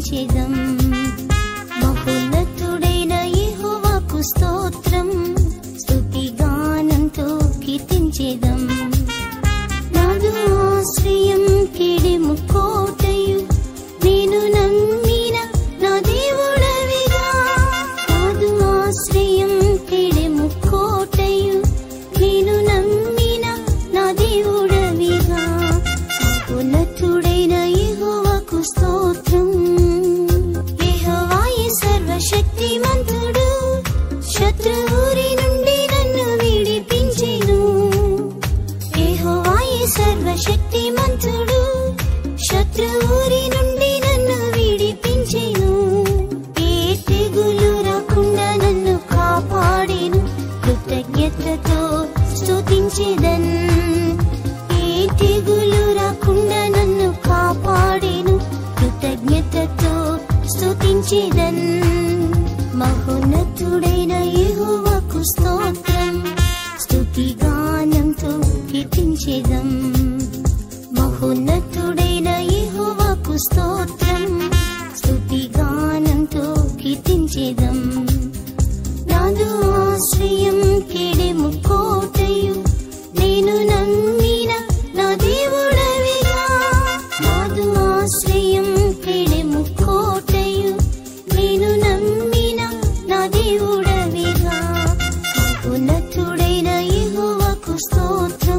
కీర్తించేదం మహోన్నతుడైన యెహోవాకు స్తోత్రం స్తుతి గానంతో కీర్తించేదం నాదు ఆశ్రయం కేడెము కోటయు నేను నమ్మిన నా దేవుడవిగా నాదు ఆశ్రయం కేడెము కోటయు నేను నమ్మిన నా దేవుడవిగా మహోన్నతుడైన యెహోవాకు స్తోత్రం యెహోవాయే సర్వశక్తిమంతుడు శత్రువురి నుండి నన్ను విడిపించెను యెహోవాయే సర్వశక్తిమంతుడు శత్రువురి నుండి నన్ను విడిపించెను ఏ తెగులు రాకుండా నన్ను కాపాడెను కృతజ్ఞతతో స్తుతించెదన్ ఏ తెగులు రాకుండా నన్ను కాపాడెను కృతజ్ఞతతో స్తుతించెదన్ మహోన్నతుడైన యెహోవాకు స్తోత్రం స్తుతి గానంతో కీర్తించేదం మహోన్నతుడైన యెహోవాకు స్తోత్రం స్తుతి గానంతో కీర్తించేదం నాదు ఆశ్రయం కేడెము కోటయు నేను నమ్మిన నా దేవుడవిగా నాదు ఆశ్రయం కేడెము కోటయు నేను నమ్మిన నా దేవుడవిగా ఉన్నతుడైన యెహోవాకు స్తోత్రం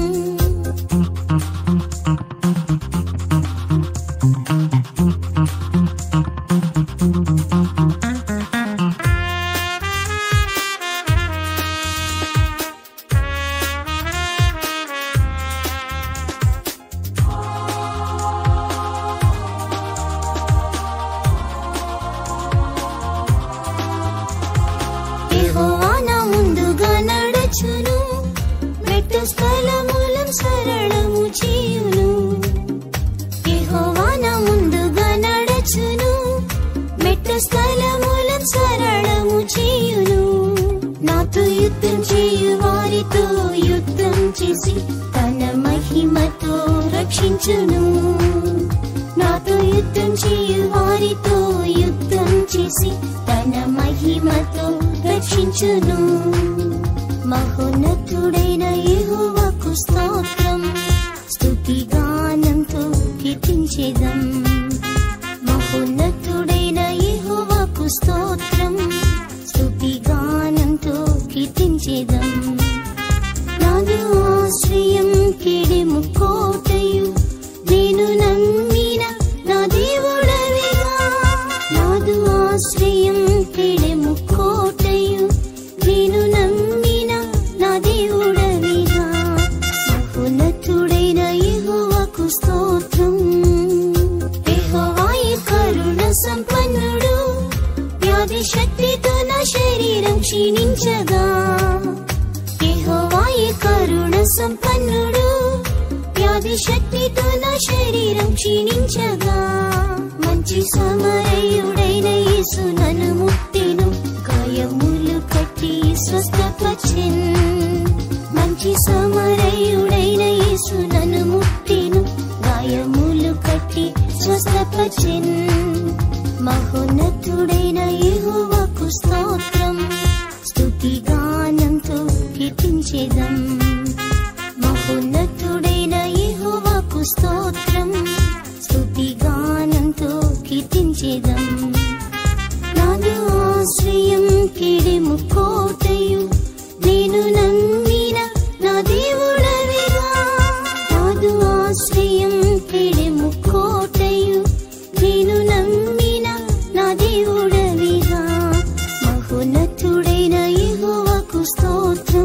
యెహోవా నా ముందుగా నడచును మెట్ట స్థలములం సరళము చేయును యెహోవా నా ముందుగా నడచును మెట్ట స్థలములం సరళము చేయును నాతో యుద్ధం చేయు వారితో యుద్ధం చేసి తన మహిమతో రక్షించును నాతో యుద్ధం చేయు వారితో యుద్ధం చేసి తన మహిమతో రక్షించును మహోన్నతుడైన యెహోవాకు స్తోత్రం స్తుతి గానంతో కీర్తించేదం మహోన్నతుడైన యెహోవాకు స్తోత్రం స్తుతి గానంతో కీర్తించేదం నాదు ఆశ్రయం కేడెము కోటయు నేను నమ్మిన నా దేవుడవిగా నాదు ఆశ్రయం కేడెము కోటయు నేను నమ్మిన నా దేవుడవిగా మహోన్నతుడైన యెహోవాకు స్తోత్రం యెహోవాయే కరుణ సంపన్నుడు వ్యాధి శక్తితో నా శరీరం క్షీణించగా యెహోవాయే కరుణ సంపన్నుడు వ్యాధి శక్తితో నా శరీరం క్షీణించగా మంచి సమరయుడైన యేసు నన్ను ముట్టిను గాయములు కట్టి స్వస్థపరిచెన్ మంచి సమరయుడైన యేసు నన్ను ముట్టిను గాయములు కట్టి స్వస్థపరిచెన్ మహోన్నతుడైన యెహోవాకు స్తోత్రం స్తుతి గానంతో కీర్తించేదం మహోన్నతుడైన యెహోవాకు స్తోత్రం స్తుతి గానంతో కీర్తించేదం నాదు ఆశ్రయం కేడెము కోటయు నేను నమ్మిన నా దేవుడవిగా నాదు ఆశ్రయం కేడెము కోటయు నేను నమ్మిన నా దేవుడవిగా మహోన్నతుడైన యెహోవాకు స్తోత్రం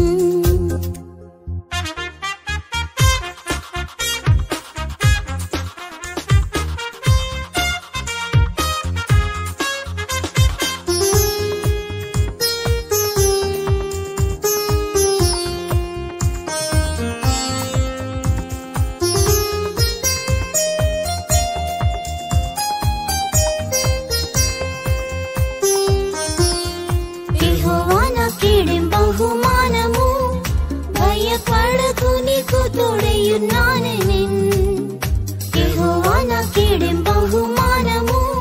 యెహోవా నా కీడెం బహుమానము భయపడకు నీకు తోడయున్నాను నిన్ యెహోవా నా కీడెం బహుమానము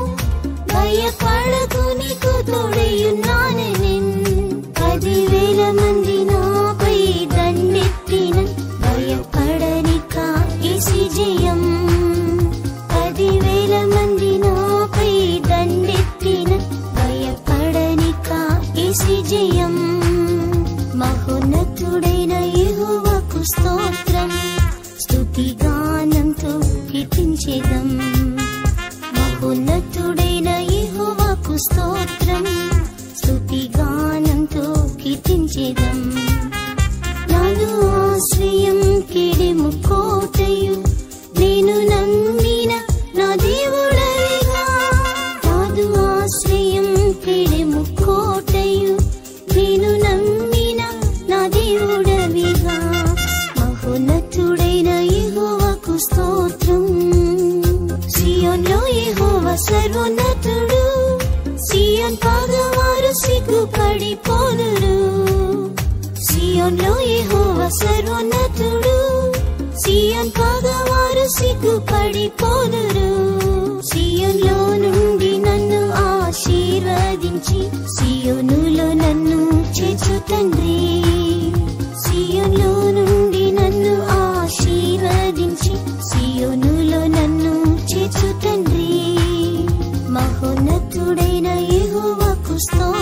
సియోన్లో యెహోవా సర్వోన్నతుడు సియోన్ పాదవారు సిగ్గుపడిపోదురు సియోన్లో యెహోవా సర్వోన్నతుడు సియోన్ పాదవారు సిగ్గుపడిపోదురు సియోన్లో నుండి నన్ను ఆశీర్వదించి సియోనులో నన్ను చేర్చు తండ్రి సియోన్లో నుండి నన్ను ఆశీర్వదించి సియోనులో నన్ను చేర్చు తండ్రి మహోన్నతుడైన యెహోవాకు స్తోత్రం